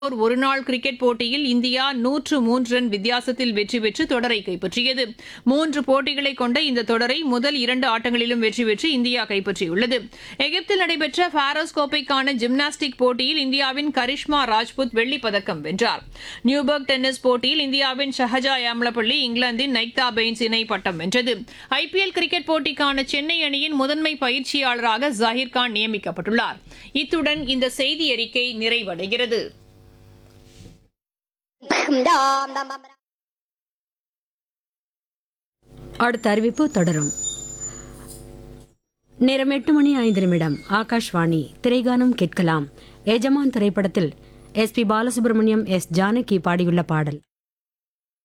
ஒருநாள் கிரிக்கெட் போட்டியில் இந்தியா நூற்று மூன்று ரன் வித்தியாசத்தில் வெற்றி பெற்று தொடரை கைப்பற்றியது மூன்று போட்டிகளை கொண்ட இந்த தொடரை முதல் இரண்டு ஆட்டங்களிலும் வெற்றி பெற்று இந்தியா கைப்பற்றியுள்ளது எகிப்தில் நடைபெற்ற பாரோஸ் கோப்பைக்கான ஜிம்னாஸ்டிக் போட்டியில் இந்தியாவின் கரிஷ்மா ராஜ்புத் வெள்ளிப் பதக்கம் வென்றார் நியூபர்க் டென்னிஸ் போட்டியில் இந்தியாவின் ஷஹஜா யாம்லப்பள்ளி இங்கிலாந்தின் நைக்தா பெயின்ஸ் இணை பட்டம் வென்றது ஐபிஎல் கிரிக்கெட் போட்டிக்கான சென்னை அணியின் முதன்மை பயிற்சியாளராக ஜாகிர் கான் நியமிக்கப்பட்டுள்ளார் இத்துடன் இந்த செய்தி அறிக்கை நிறைவடைகிறது dum dum dum அடுத்த அறிவிப்பு தொடரும் நேரம் எட்டு மணி ஐந்து நிமிடம் ஆகாஷ்வாணி திரைகானம் கேட்கலாம் எஜமான் திரைப்படத்தில் S P Balasubrahmanyam S Janaki பாடியுள்ள பாடல்